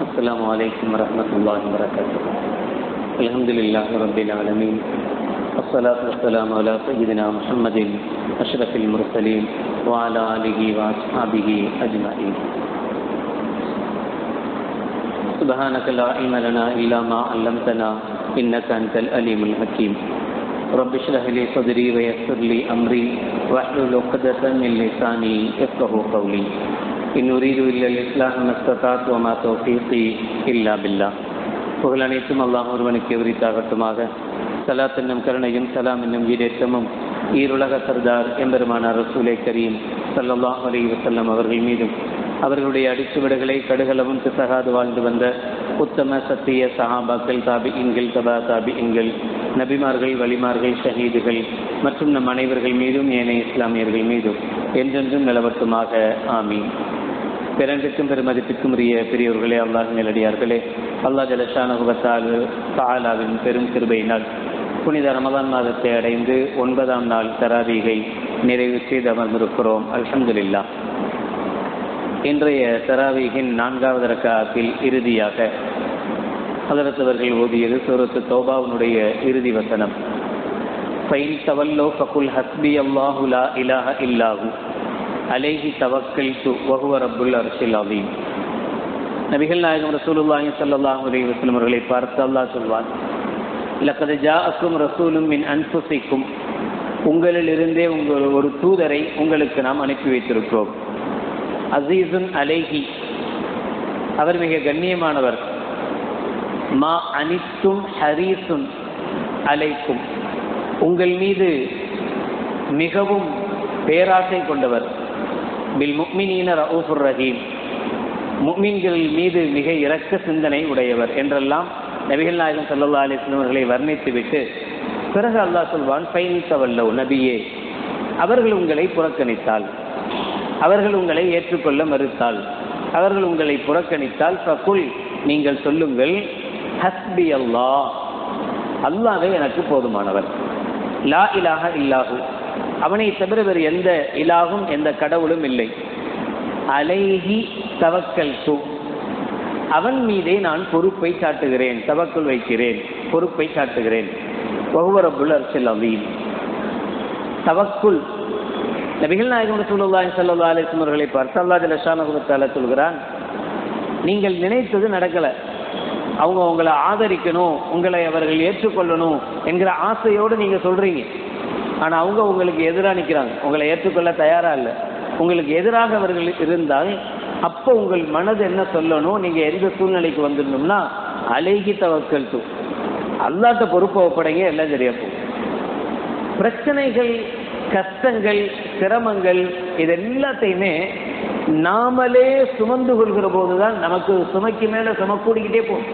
السلام عليكم ورحمة الله وبركاته الحمد لله رب العالمين والصلاة والسلام على سيدنا محمد أشرف المرسلين وعلى آله وأصحابه أجمعين سبحانك لا علم لنا إلا ما علمتنا إنك أنت الأليم الحكيم رب اشرح لي صدري ويسر لي أمري واحلل عقدة من لساني يفقه قولي إن أريد إلا الإصلاح ما استطعت وما توفيقي إلا بالله புகழ் அனைத்தும் அல்லாஹ் ஒருவனுக்கு உரித்தாகட்டுமாக சலாத் என்னும் கருணையும் சலாம் என்னும் ஈடேற்றமும் ஈருலக சர்தார் எம்பெருமானார் ரசூலை கரீம் சல்லல்லாஹ் அலைஹி வஸல்லம் அவர்கள் மீதும் அவர்களுடைய அடிச்சுவடுகளை கடுகளவும் பிசகாது வாழ்ந்து வந்த உத்தம சத்திய சஹாபாக்கள் தாபி இன்கள் தபா தாபி இன்கள் நபிமார்கள் வலிமார்கள் ஷஹீதுகள் மற்றும் நம் அனைவர்கள் மீதும் ஏனைய இஸ்லாமியர்கள் மீதும் என்றென்றும் நிலவட்டுமாக ஆமீன் பிறங்குக்கும் பெருமதிப்புக்கும் உரிய பெரியவர்களே அல்லாஹ் நிலடியார்களே அல்லாஹ் ஜலஷானுபத்தால் தாலாவின் பெரும் கிருபையினால் புனித ரமதான் மாதத்தை அடைந்து ஒன்பதாம் நாள் தராவீகை நிறைவு செய்து அமர்ந்திருக்கிறோம் அல்ஹம்துலில்லா இன்றைய தராவீகின் நான்காவது ரக்காத்தில் இறுதியாக அதரத்தவர்கள் ஓதியது சூரத்து தோபாவினுடைய இறுதி வசனம் ஃபைன் தவல்லோ ஃபகுல் ஹஸ்பி அல்லாஹு லா இலாஹ இல்லாஹு அலேஹி தவக்கல் து வகுவ ரப்புல் அர்ஷில் அதீம் நபிகள் நாயகம் ரசூலுல்லாஹி ஸல்லல்லாஹு அலைஹி வஸல்லம் அவர்களை பார்த்து அல்லாஹ் சொல்வான் லக்கது ஜாஅக்கும் ரசூலும் மின் அன்ஃபுசிக்கும் உங்களிலிருந்தே உங்கள் ஒரு தூதரை உங்களுக்கு நாம் அனுப்பி வைத்திருக்கிறோம் அசீசுன் அலைஹி அவர் மிக கண்ணியமானவர் மா அனித்தும் ஹரீசுன் அலைக்கும் உங்கள் மீது மிகவும் பேராசை கொண்டவர் பில் முக்மினீன ரவுஃபுர் ரஹீம் முக்மீன்கள் மீது மிக இரக்க சிந்தனை உடையவர் என்றெல்லாம் நபிகள் நாயகம் சல்லா அலிஸ்லம் அவர்களை வர்ணித்துவிட்டு பிறகு அல்லாஹ் சொல்வான் பயணித்தவல்லோ நபியே அவர்கள் உங்களை புறக்கணித்தால் அவர்கள் உங்களை ஏற்றுக்கொள்ள மறுத்தால் அவர்கள் உங்களை புறக்கணித்தால் ஃபகுல் நீங்கள் சொல்லுங்கள் ஹஸ்பி அல்லாஹ் அல்லாவே எனக்கு போதுமானவர் லா இலாஹ இல்லாஹு அவனை தவிர வேறு எந்த இலாகும் எந்த கடவுளும் இல்லை அலைஹி தவக்கல் து அவன் மீதே நான் பொறுப்பை சாட்டுகிறேன் தவக்குள் வைக்கிறேன் பொறுப்பை சாட்டுகிறேன் ஒவ்வொரு அர்ச்சல் அவீன் தவக்குள் நபிகள் நாயகம் ரசூலுல்லாஹி ஸல்லல்லாஹு அலைஹி வஸல்லம் அவர்களை பார்த்து அல்லாஹ் ஜல்லஷானஹு தஆலா சொல்கிறான் நீங்கள் நினைத்தது நடக்கல அவங்க உங்களை ஆதரிக்கணும் உங்களை அவர்கள் ஏற்றுக்கொள்ளணும் என்கிற ஆசையோடு நீங்க சொல்றீங்க ஆனா அவங்க உங்களுக்கு எதிராக நிற்கிறாங்க உங்களை ஏற்றுக்கொள்ள தயாரா இல்லை உங்களுக்கு எதிராக அவர்கள் இருந்தால் அப்போ உங்கள் மனது என்ன சொல்லணும் நீங்க எந்த சூழ்நிலைக்கு வந்துடணும்னா அழகி தவக்கல் தூ அல்லாட்ட பொறுப்பை ஒப்படைங்க எல்லாம் சரியா போகும் பிரச்சனைகள் கஷ்டங்கள் சிரமங்கள் இது எல்லாத்தையுமே நாமளே சுமந்து கொள்கிற போதுதான் நமக்கு சுமைக்கு மேல சும கூடிக்கிட்டே போகும்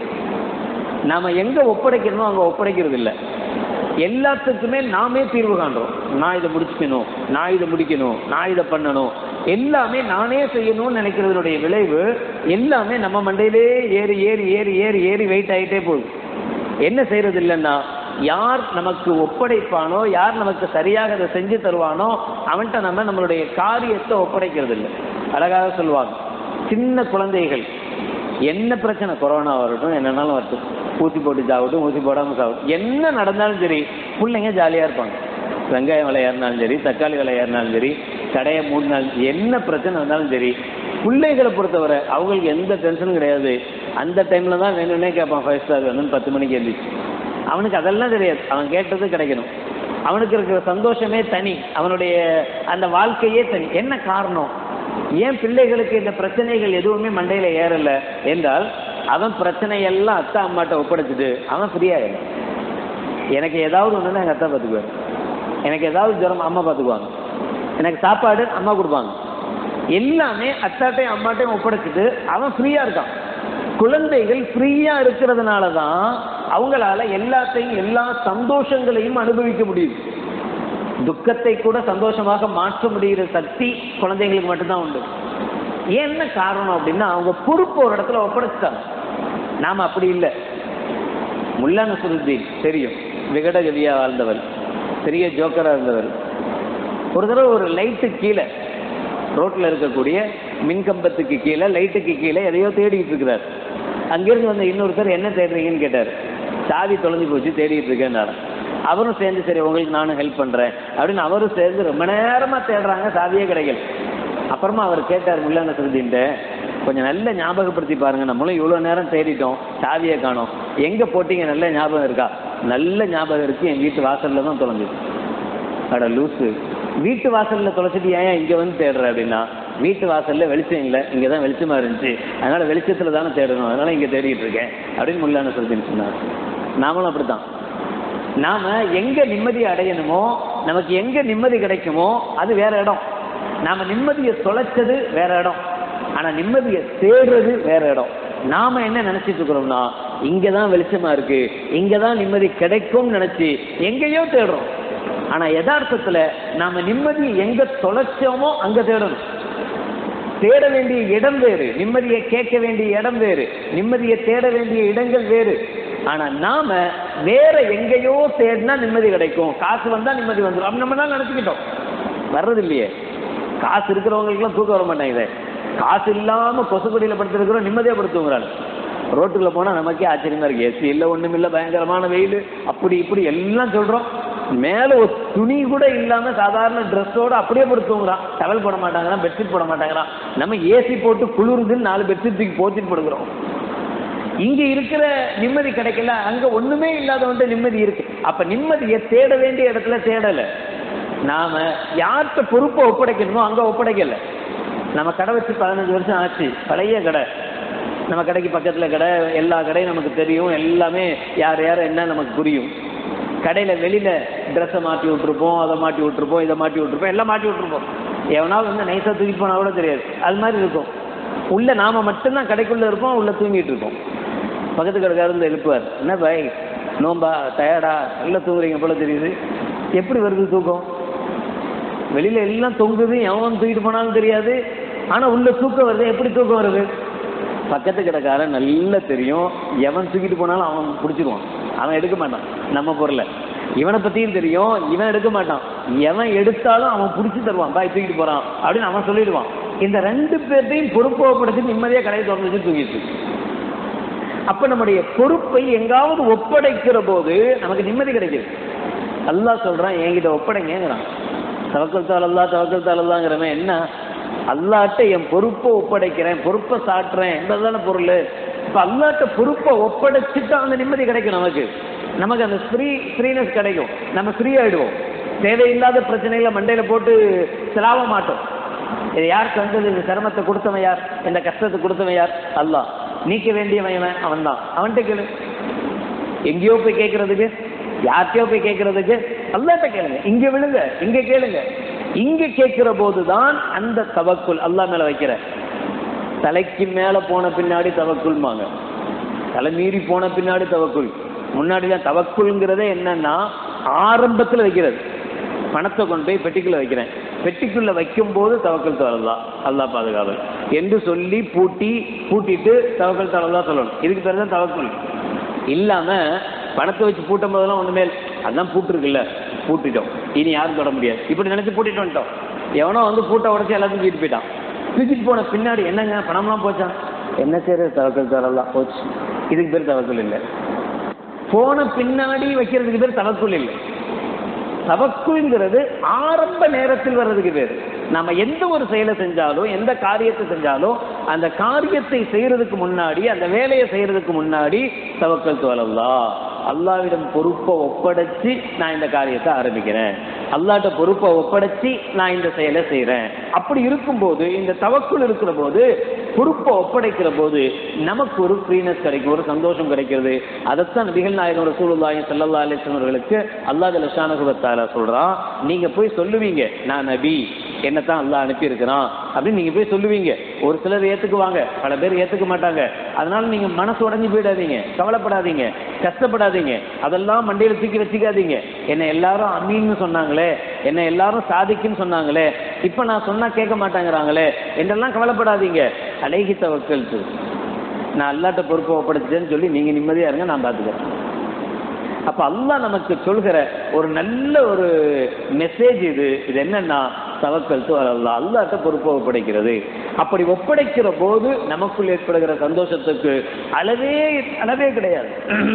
நாம எங்க ஒப்படைக்கணுமோ அங்க ஒப்படைக்கிறது இல்லை எல்லாத்துக்குமே நாமே தீர்வு காண்றோம் நான் இதை முடிச்சுக்கணும் நான் இதை முடிக்கணும் நான் இதை பண்ணணும் எல்லாமே நானே செய்யணும்னு நினைக்கிறதுடைய விளைவு எல்லாமே நம்ம மண்டையிலே ஏறி ஏறி ஏறி ஏறி ஏறி வெயிட் ஆகிட்டே போகுது என்ன செய்யறது இல்லைன்னா யார் நமக்கு ஒப்படைப்பானோ யார் நமக்கு சரியாக அதை செஞ்சு தருவானோ அவன்கிட்ட நம்ம நம்மளுடைய காரியத்தை ஒப்படைக்கிறது இல்லை அழகாக சொல்லுவாங்க சின்ன குழந்தைகள் என்ன பிரச்சனை கொரோனா வரட்டும் என்னன்னாலும் வரட்டும் ஊசி போட்டு சாப்பிட்டும் ஊசி போடாமல் சாப்பிடும் என்ன நடந்தாலும் சரி பிள்ளைங்க ஜாலியாக இருப்பாங்க வெங்காயம் விலை ஏறினாலும் சரி தக்காளி விலை ஏறினாலும் சரி கடையை மூடினாலும் என்ன பிரச்சனை வந்தாலும் சரி பிள்ளைகளை பொறுத்தவரை அவங்களுக்கு எந்த டென்ஷனும் கிடையாது அந்த டைமில் தான் வேணும்னே கேட்பான் ஃபைவ் ஸ்டார் வேணும்னு பத்து மணிக்கு எழுந்திரிச்சு அவனுக்கு அதெல்லாம் தெரியாது அவன் கேட்டது கிடைக்கணும் அவனுக்கு இருக்கிற சந்தோஷமே தனி அவனுடைய அந்த வாழ்க்கையே தனி என்ன காரணம் ஏன் பிள்ளைகளுக்கு இந்த பிரச்சனைகள் எதுவுமே மண்டையில ஏறல என்றால் அவன் பிரச்சனையெல்லாம் அத்தா அம்மாட்ட ஒப்படைச்சிட்டு அவன் ஃப்ரீயாயிடும் எனக்கு ஏதாவது ஒன்றுனா எங்கள் அத்தா பார்த்துக்குவார் எனக்கு ஏதாவது ஜுரம் அம்மா பார்த்துக்குவாங்க எனக்கு சாப்பாடு அம்மா கொடுப்பாங்க எல்லாமே அத்தாட்டையும் அம்மாட்டையும் ஒப்படைச்சிட்டு அவன் ஃப்ரீயா இருக்கான் குழந்தைகள் ஃப்ரீயா இருக்கிறதுனால தான் அவங்களால எல்லாத்தையும் எல்லா சந்தோஷங்களையும் அனுபவிக்க முடியுது துக்கத்தை கூட சந்தோஷமாக மாற்ற முடிகிற சக்தி குழந்தைகளுக்கு மட்டும்தான் உண்டு என்ன காரணம் அப்படின்னா அவங்க பொறுப்பு ஒரு இடத்துல ஒப்படைச்சிட்டாங்க நாம அப்படி இல்லை முல்லா நசுருத்தீன் தெரியும் விகடகதியா வாழ்ந்தவர் பெரிய ஜோக்கரா இருந்தவர் ஒரு தடவை ஒரு லைட்டு கீழே ரோட்ல இருக்கக்கூடிய மின்கம்பத்துக்கு கீழே லைட்டுக்கு கீழே எதையோ தேடிட்டு இருக்கிறார் அங்கிருந்து வந்த இன்னொருத்தர் என்ன தேடுறீங்கன்னு கேட்டார் சாவி தொலைஞ்சு போச்சு தேடிட்டு இருக்கேன்னாரு அவரும் சேர்ந்து சரி உங்களுக்கு நானும் ஹெல்ப் பண்றேன் அப்படின்னு அவரும் சேர்ந்து ரொம்ப நேரமா தேடுறாங்க சாவியே கிடைக்கல அப்புறமா அவர் கேட்டார் முல்லான சுருதின்ட்ட கொஞ்சம் நல்ல ஞாபகப்படுத்தி பாருங்க நம்மளும் இவ்வளோ நேரம் தேடிட்டோம் சாவியை காணோம் எங்க போட்டீங்க நல்ல ஞாபகம் இருக்கா நல்ல ஞாபகம் இருக்கு என் வீட்டு வாசல்ல தான் தொலைஞ்சது அட லூசு வீட்டு வாசல்ல தொலைச்சிட்டு ஏன் இங்க வந்து தேடுற அப்படின்னா வீட்டு வாசல்ல வெளிச்சம் இல்லை இங்க தான் வெளிச்சமா இருந்துச்சு அதனால வெளிச்சத்துல தானே தேடணும் அதனால இங்க தேடிட்டு இருக்கேன் அப்படின்னு முல்லான சொல்லின்னு சொன்னார் நாமளும் அப்படித்தான் நாம எங்க நிம்மதி அடையணுமோ நமக்கு எங்க நிம்மதி கிடைக்குமோ அது வேற இடம் நாம நிம்மதியை தொலைச்சது வேற இடம் ஆனா நிம்மதியை தேடுறது வேற இடம் நாம என்ன நினைச்சிட்டு இருக்கிறோம்னா இங்கதான் வெளிச்சமா இருக்கு இங்கதான் நிம்மதி கிடைக்கும்னு நினைச்சு எங்கேயோ தேடுறோம் ஆனா யதார்த்தத்துல நாம நிம்மதியை எங்க தொலைச்சோமோ அங்க தேடணும் தேட வேண்டிய இடம் வேறு நிம்மதியை கேட்க வேண்டிய இடம் வேறு நிம்மதியை தேட வேண்டிய இடங்கள் வேறு ஆனா நாம வேற எங்கேயோ தேடினா நிம்மதி கிடைக்கும் காசு வந்தா நிம்மதி வந்துடும் அப்படி நம்ம தான் நினைச்சுக்கிட்டோம் வர்றது இல்லையே காசு இருக்கிறவங்களுக்குலாம் தூக்கம் வர மாட்டேங்குது காசு இல்லாம கொசுக்குடியில படுத்திருக்கிறோம் நிம்மதியா படுத்துங்கிறாள் ரோட்டுக்குள்ள போனா நமக்கே ஆச்சரியமா இருக்கு ஏசி இல்ல ஒண்ணும் இல்ல பயங்கரமான வெயில் அப்படி இப்படி எல்லாம் சொல்றோம் மேல ஒரு துணி கூட இல்லாம சாதாரண ட்ரெஸ்ஸோட அப்படியே படுத்துங்கிறான் டவல் போட மாட்டாங்கிறான் பெட்ஷீட் போட மாட்டாங்கிறான் நம்ம ஏசி போட்டு குளிருதுன்னு நாலு பெட்ஷீட் தூக்கி போத்திட்டு படுக்கிறோம் இங்க இருக்கிற நிம்மதி கிடைக்கல அங்க ஒண்ணுமே இல்லாதவன்ட்ட நிம்மதி இருக்கு அப்ப நிம்மதியை தேட வேண்டிய இடத்துல தேடல நாம யார்கிட்ட பொறுப்பை ஒப்படைக்கணுமோ அங்க ஒப்படைக்கல நம்ம கடை வச்சு பதினஞ்சு வருஷம் ஆச்சு பழைய கடை நம்ம கடைக்கு பக்கத்துல கடை எல்லா கடையும் நமக்கு தெரியும் எல்லாமே யார் யார் என்ன நமக்கு புரியும் கடையில வெளியில ட்ரெஸ்ஸை மாட்டி விட்டுருப்போம் அதை மாட்டி விட்டுருப்போம் இதை மாட்டி விட்டுருப்போம் எல்லாம் மாட்டி விட்டுருப்போம் எவனாவது வந்து நைஸா தூக்கி போனா கூட தெரியாது அது மாதிரி இருக்கும் உள்ள நாம மட்டும்தான் கடைக்குள்ள இருப்போம் உள்ள தூங்கிட்டு இருப்போம் பக்கத்து கடைக்காரர் வந்து எழுப்புவார் என்ன பாய் நோம்பா டயர்டா நல்லா தூங்குறீங்க போல தெரியுது எப்படி வருது தூக்கம் வெளியில எல்லாம் தொங்குது எவன் தூக்கிட்டு போனாலும் தெரியாது ஆனா உள்ள தூக்கம் வருது எப்படி தூக்கம் வருது பக்கத்து கடைக்காரன் நல்லா தெரியும் எவன் தூக்கிட்டு போனாலும் அவன் பிடிச்சிருவான் அவன் எடுக்க மாட்டான் நம்ம பொருளை இவனை பத்தியும் தெரியும் இவன் எடுக்க மாட்டான் எவன் எடுத்தாலும் அவன் பிடிச்சி தருவான் பாய் தூக்கிட்டு போறான் அப்படின்னு அவன் சொல்லிடுவான் இந்த ரெண்டு பேர்த்தையும் பொறுப்பப்படுத்தி நிம்மதியா கடையை திறந்து வச்சு தூக்கிட்டு இருக்கு. அப்ப நம்முடைய பொறுப்பை எங்காவது ஒப்படைக்கிற போது நமக்கு நிம்மதி கிடைக்குது அல்லாஹ் சொல்றான் என்கிட்ட ஒப்படைங்கிறான் தவக்கல் தால் அல்லா தவக்கல் தால் அல்லாங்கிறவன் என்ன அல்லாட்ட என் பொறுப்பை ஒப்படைக்கிறேன் பொறுப்பை சாட்டுறேன் என்பதுதானே பொருள் இப்ப அல்லாட்ட பொறுப்பை ஒப்படைச்சிட்டா அந்த நிம்மதி கிடைக்கும் நமக்கு நமக்கு அந்த ஃப்ரீ ஃப்ரீனஸ் கிடைக்கும் நம்ம ஃப்ரீ ஆயிடுவோம் தேவையில்லாத பிரச்சனைகளை மண்டையில போட்டு சிலாவ மாட்டோம் இது யார் தந்தது இந்த சிரமத்தை கொடுத்தவன் யார் இந்த கஷ்டத்தை கொடுத்தவன் யார் அல்லாஹ் நீக்க வேண்டியவன் இவன் அவன் தான் அவன்கிட்ட கேளு எங்கேயோ போய் கேட்கறதுக்கு யார்கிட்டயோ போய் கேட்கறதுக்கு அல்லாட்ட கேளுங்க இங்க விழுங்க இங்க கேளுங்க இங்க கேட்கிற போதுதான் அந்த தவக்குல் அல்லாஹ் மேல வைக்கிற தலைக்கு மேல போன பின்னாடி தவக்குல்மாங்க தலை மீறி போன பின்னாடி தவக்குல் முன்னாடி தான் தவக்குல்ங்கிறதே என்னன்னா ஆரம்பத்துல வைக்கிறது பணத்தை கொண்டு போய் பெட்டிக்குள்ள வைக்கிறேன் பெட்டிக்குள்ள வைக்கும் போது தவக்கல் தவறலாம் அல்லாஹ் பாதுகாவல் என்று சொல்லி பூட்டி பூட்டிட்டு தவக்கல் தவறலாம் சொல்லணும் இதுக்கு பேர் தான் தவக்குல் இல்லாம பணத்தை வச்சு பூட்டும் போதெல்லாம் ஒண்ணுமே இல்ல. அதான் பூட்டு இருக்குல்ல பூட்டிட்டோம் இனி யாரும் தொட முடியாது இப்படி நினைச்சு பூட்டிட்டு வந்துட்டோம் எவனோ வந்து பூட்டை உடச்சி எல்லாத்தையும் தூக்கிட்டு போயிட்டான் தூக்கிட்டு போன பின்னாடி என்னங்க பணம்லாம் போச்சான் என்ன செய்யறது தவக்கல் தவறலாம் போச்சு இதுக்கு பேர் தவக்கல் இல்லை போன பின்னாடி வைக்கிறதுக்கு பேர் தவக்குல் இல்லை தவக்குங்கிறது ஆரம்ப நேரத்தில் வர்றதுக்கு பேர் நம்ம எந்த ஒரு செயலை செஞ்சாலும் எந்த காரியத்தை செஞ்சாலும் அந்த காரியத்தை செய்யறதுக்கு முன்னாடி அந்த வேலையை செய்யறதுக்கு முன்னாடி தவக்கல் தோலல்லா அல்லாவிடம் பொறுப்பை ஒப்படைச்சு நான் இந்த காரியத்தை ஆரம்பிக்கிறேன் அல்லாட்ட பொறுப்பை ஒப்படைச்சு நான் இந்த செயலை செய்யறேன் அப்படி இருக்கும்போது இந்த தவக்குள் இருக்கிற போது பொறுப்பை ஒப்படைக்கிற போது நமக்கு ஒரு ஃப்ரீனஸ் கிடைக்கும் ஒரு சந்தோஷம் கிடைக்கிறது அதைத்தான் நபிகள் நாயகம் ரசூலுல்லாஹி ஸல்லல்லாஹு அலைஹி வஸல்லம் அவர்களுக்கு அல்லாஹ் லஷானஹு வ தஆலா சொல்றான் நீங்க போய் சொல்லுவீங்க நான் நபி என்னத்தான் அல்லாஹ் அனுப்பி இருக்கிறான் அப்படின்னு நீங்க போய் சொல்லுவீங்க ஒரு சிலர் ஏத்துக்குவாங்க பல பேர் ஏத்துக்க மாட்டாங்க அதனால நீங்க மனசு உடைஞ்சு போயிடாதீங்க கவலைப்படாதீங்க கஷ்டப்படாதீங்க அதெல்லாம் மண்டையில தூக்கி வச்சுக்காதீங்க என்ன எல்லாரும் அமீன்னு சொன்னாங்களே என்ன எல்லாரும் சாதிக்குன்னு சொன்னாங்களே இப்ப நான் சொன்னா கேட்க மாட்டாங்கிறாங்களே என்றெல்லாம் கவலைப்படாதீங்க அழகி தவக்கல் நான் அல்லாட்ட பொறுப்பை ஒப்படைச்சேன்னு சொல்லி நீங்க நிம்மதியா இருங்க நான் பாத்துக்கிறேன் அப்ப அல்லாஹ் நமக்கு சொல்கிற ஒரு நல்ல ஒரு மெசேஜ் இது இது என்னன்னா தவக்கல் அல்லா அல்லாட்ட பொறுப்பை ஒப்படைக்கிறது அப்படி ஒப்படைக்கிற போது நமக்குள் ஏற்படுகிற சந்தோஷத்துக்கு அளவே அளவே கிடையாது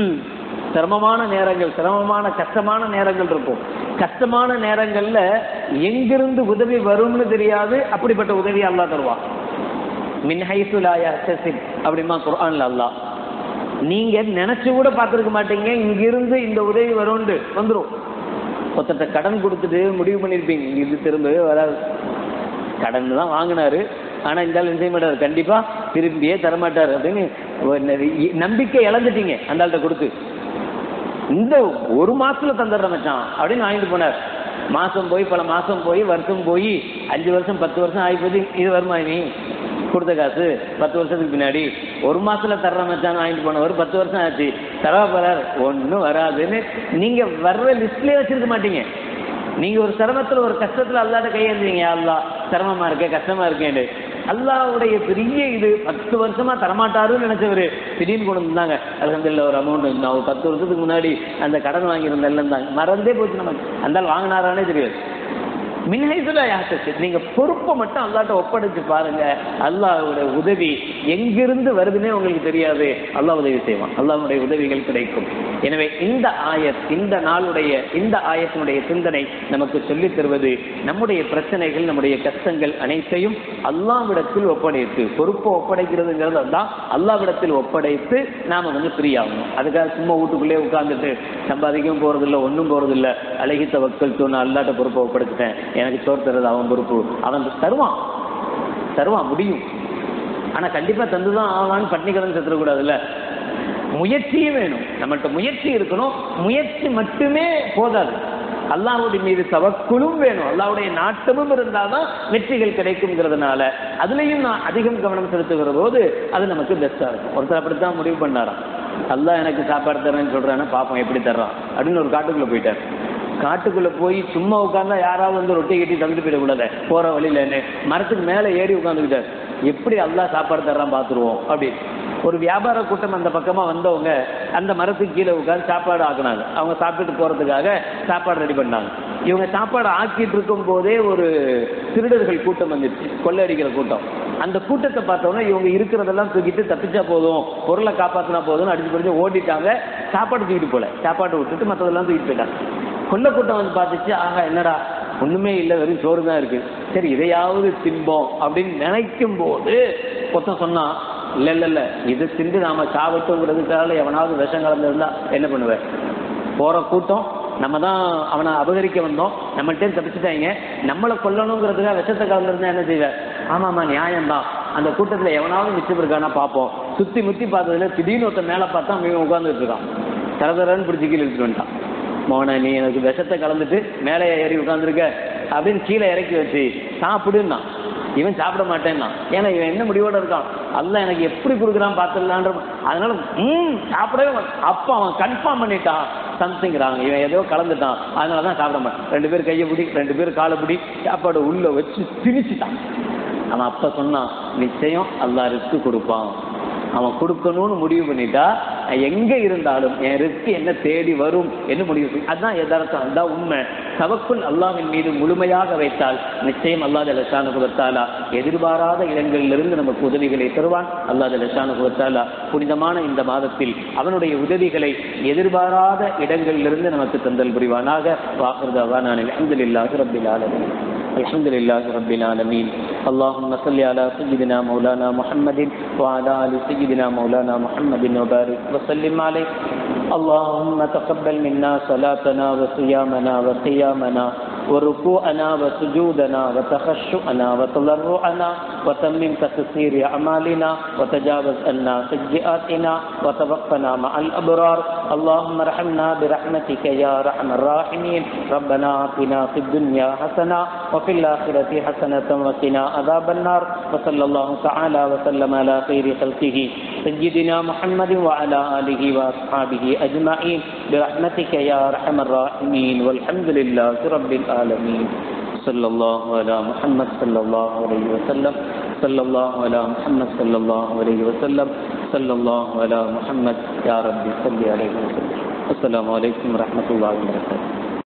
சிரமமான நேரங்கள் சிரமமான கஷ்டமான நேரங்கள் இருக்கும் கஷ்டமான நேரங்கள்ல எங்கிருந்து உதவி வரும்னு தெரியாது அப்படிப்பட்ட உதவி அல்லாஹ் தருவான் மின்ஹைசுலாயா அப்படிமா குர்ஆன்ல அல்லாஹ் நீங்க நினைச்சு கூட பார்த்திருக்க மாட்டீங்க இங்கிருந்து இந்த உதவி வரும்னு வந்துரும் ஒருத்தட்ட கடன் கொடுத்துட்டு முடிவு பண்ணிருப்பீங்க இது திரும்பவே வராது கடன் தான் வாங்கினாரு ஆனா இந்த ஆள் என்ன செய்ய மாட்டாரு கண்டிப்பா திரும்பியே தரமாட்டாரு அப்படின்னு ஒரு நெறி- நம்பிக்கை இழந்துட்டீங்க அந்த ஆள்கிட்ட கொடுத்து இந்த ஒரு மாசத்துல தந்துடுற மச்சான் அப்படின்னு வாங்கிட்டு போனார் மாசம் போய் பல மாசம் போய் வருஷம் போய் அஞ்சு வருஷம் பத்து வருஷம் ஆகி போய் இது வருமா நீ கொடுத்த காசு பத்து வருஷத்துக்கு பின்னாடி ஒரு மாசத்துல தர்ற மச்சான் வாங்கிட்டு போனவர் பத்து வருஷம் ஆச்சு தரவா போறார் ஒன்றும் வராதுன்னு நீங்க வர்ற லிஸ்ட்லயே வச்சிருக்க மாட்டீங்க நீங்க ஒரு சிரமத்துல ஒரு கஷ்டத்துல அல்லாத கையெழுந்தீங்க அல்லா சிரமமா இருக்கே கஷ்டமா இருக்கேன்னு அல்லாவுடைய பெரிய இது பத்து வருஷமா தரமாட்டாருன்னு நினைச்சவரு திடீர்னு கொண்டு வந்தாங்க அலகம்துல்ல ஒரு அமௌண்ட் நான் ஒரு பத்து வருஷத்துக்கு முன்னாடி அந்த கடன் வாங்கியிருந்தேன் இருந்தாங்க மறந்தே போச்சு நமக்கு அந்த ஆள் வாங்கினாரானே தெரியாது மின்ஹைசுல யாசத்து நீங்க பொறுப்பை மட்டும் அல்லாட்ட ஒப்படைச்சு பாருங்க அல்லாஹ்வுடைய உதவி எங்கிருந்து வருதுன்னே உங்களுக்கு தெரியாது அல்லாஹ் உதவி செய்வான் அல்லாஹ்வுடைய உதவிகள் கிடைக்கும் எனவே இந்த ஆயத் இந்த நாளுடைய இந்த ஆயத்தினுடைய சிந்தனை நமக்கு சொல்லித் தருவது நம்முடைய பிரச்சனைகள் நம்முடைய கஷ்டங்கள் அனைத்தையும் அல்லாவிடத்தில் ஒப்படைத்து பொறுப்பை ஒப்படைக்கிறதுங்கிறது தான் அல்லாவிடத்தில் ஒப்படைத்து நாம வந்து ஃப்ரீ ஆகணும் அதுக்காக சும்மா வீட்டுக்குள்ளே உட்கார்ந்துட்டு சம்பாதிக்கவும் போறதில்ல ஒன்றும் போறதில்ல அழகி தவக்கல் சொன்ன அல்லாட்ட பொறுப்பை ஒப்படைச்சிட்டேன் எனக்கு சோறு தர்றது அவன் பொறுப்பு அவன் தருவான் தருவான் முடியும் ஆனா கண்டிப்பா தந்துதான் ஆவான்னு பட்னி கடன் செத்துடக்கூடாதுல்ல முயற்சியும் வேணும் நம்மள்ட்ட முயற்சி இருக்கணும் முயற்சி மட்டுமே போதாது அல்லாஹ்வுடைய மீது தவக்குலும் வேணும் அல்லாஹ்வுடைய நாட்டமும் இருந்தாதான் வெற்றிகள் கிடைக்குங்கிறதுனால அதுலயும் நான் அதிகம் கவனம் செலுத்துகிற போது அது நமக்கு பெஸ்டா இருக்கும் ஒருத்தர் அப்படித்தான் முடிவு பண்ணாராம் அல்லாஹ் எனக்கு சாப்பாடு தரேன்னு சொல்றான்னா பாப்போம் எப்படி தர்றான் அப்படின்னு ஒரு காட்டுக்குள்ள போயிட்டார் காட்டுக்குள்ள போய் சும்மா உட்கார்ந்தா யாராவது வந்து ரொட்டி கட்டி தந்துட்டு போயிடக்கூடாது போற வழியில என்ன மரத்துக்கு மேல ஏறி உட்காந்துக்கிட்டார் எப்படி அல்லாஹ் சாப்பாடு தர்றான் பாத்துருவோம் அப்படி ஒரு வியாபார கூட்டம் அந்த பக்கமா வந்தவங்க அந்த மரத்துக்கு கீழே உட்கார்ந்து சாப்பாடு ஆக்குனாங்க அவங்க சாப்பிட்டுட்டு போறதுக்காக சாப்பாடு ரெடி பண்ணாங்க இவங்க சாப்பாடு ஆக்கிட்டு இருக்கும் போதே ஒரு திருடர்கள் கூட்டம் வந்துச்சு கொள்ளையடிக்கிற கூட்டம் அந்த கூட்டத்தை பார்த்தோன்னா இவங்க இருக்கிறதெல்லாம் தூக்கிட்டு தப்பிச்சா போதும் பொருளை காப்பாத்தினா போதும்னு அடிச்சு பிடிச்சு ஓடிட்டாங்க சாப்பாடு தூக்கிட்டு போல சாப்பாட்டை விட்டுட்டு மற்றதெல்லாம் தூக்கிட்டு போயிட்டாங்க கொள்ள கூட்டம் வந்து பார்த்துச்சு ஆஹா என்னடா ஒண்ணுமே இல்லை வெறும் சோறு தான் இருக்கு சரி இதையாவது திம்போம் அப்படின்னு நினைக்கும் போது ஒருத்தன் சொன்னான் இல்ல இல்ல இல்ல இது திண்டு நாம சாவட்டுங்கிறதுக்காக எவனாவது விஷம் கலந்துருந்தா என்ன பண்ணுவேன் போற கூட்டம் நம்ம தான் அவனை அபகரிக்க வந்தோம் நம்மள்ட்டே தப்பிச்சுட்டாங்க நம்மளை கொல்லணுங்கிறதுக்காக விஷத்தை கலந்துருந்தா என்ன செய்வேன் ஆமாமா நியாயம்தான் அந்த கூட்டத்துல எவனாவது மிச்சம் இருக்கானா பார்ப்போம் சுத்தி முத்தி பார்த்ததுல திடீர்னு ஒருத்தன் மேல பார்த்தா அவன் உட்கார்ந்துட்டு இருக்கான் தரதரன்னு பிடிச்சி கீழே இழுத்துட்டு வந்துட்டான் மோன நீ எனக்கு விஷத்தை கலந்துட்டு மேலே ஏறி உட்காந்துருக்க அப்படின்னு கீழே இறக்கி வச்சு சாப்பிடுன்னா இவன் சாப்பிட மாட்டேன்னா ஏன்னா இவன் என்ன முடிவோட இருக்கான் அல்ல எனக்கு எப்படி கொடுக்குறான் பார்த்துடலான்ற அதனால ம் சாப்பிடவே மாட்டான். அப்ப அவன் கன்ஃபார்ம் பண்ணிட்டான் சம்திங்கிறாங்க இவன் ஏதோ கலந்துட்டான் அதனால தான் சாப்பிட மாட்டான் ரெண்டு பேர் கையை பிடி ரெண்டு பேர் காலை பிடி சாப்பாடு உள்ள வச்சு திணிச்சிட்டான் அவன் அப்ப சொன்னான் நிச்சயம் அல்லாஹ் ரிஸ்க் கொடுப்பான் அவன் கொடுக்கணும்னு முடிவு பண்ணிட்டா நான் எங்க இருந்தாலும் என் ரிஸ்க் என்ன தேடி வரும் என்று முடிவு பண்ணி அதுதான் யதார்த்தம் அதுதான் உண்மை தவக்குள் அல்லாஹ்வின் மீது முழுமையாக வைத்தால் நிச்சயம் அல்லாஹ் லசானு குலத்தாலா எதிர்பாராத இடங்களிலிருந்து நமக்கு உதவிகளை தருவான் அல்லாஹ் லசானு குலத்தாலா புனிதமான இந்த மாதத்தில் அவனுடைய உதவிகளை எதிர்பாராத இடங்களிலிருந்து நமக்கு தந்தல் புரிவானாக வாக்குறதாவா நான் அலமதுல்லாஹி ரப்பில் ஆலமீன் الحمد لله رب العالمين اللهم صل على سيدنا مولانا محمد وعلى ال سيدنا مولانا محمد وبارك وسلم عليه اللهم تقبل منا صلاتنا وصيامنا وقيامنا وركوعنا وسجودنا وتخشعنا وتضرعنا وتمم تقصير أعمالنا وتجاوز عنا سيئاتنا وتوفنا مع الأبرار اللهم ارحمنا برحمتك يا أرحم الراحمين ربنا آتنا في الدنيا حسنة وفي الآخرة حسنة وقنا عذاب النار وصلى الله تعالى وسلم على خير خلقه سيدنا محمد وعلى آله وأصحابه أجمعين برحمتك يا أرحم الراحمين والحمد لله رب العالمين صلى الله على محمد صلى الله عليه وسلم صلى الله على محمد صلى الله عليه وسلم صلى الله على محمد يا رب صل عليه وسلم السلام عليكم ورحمة الله وبركاته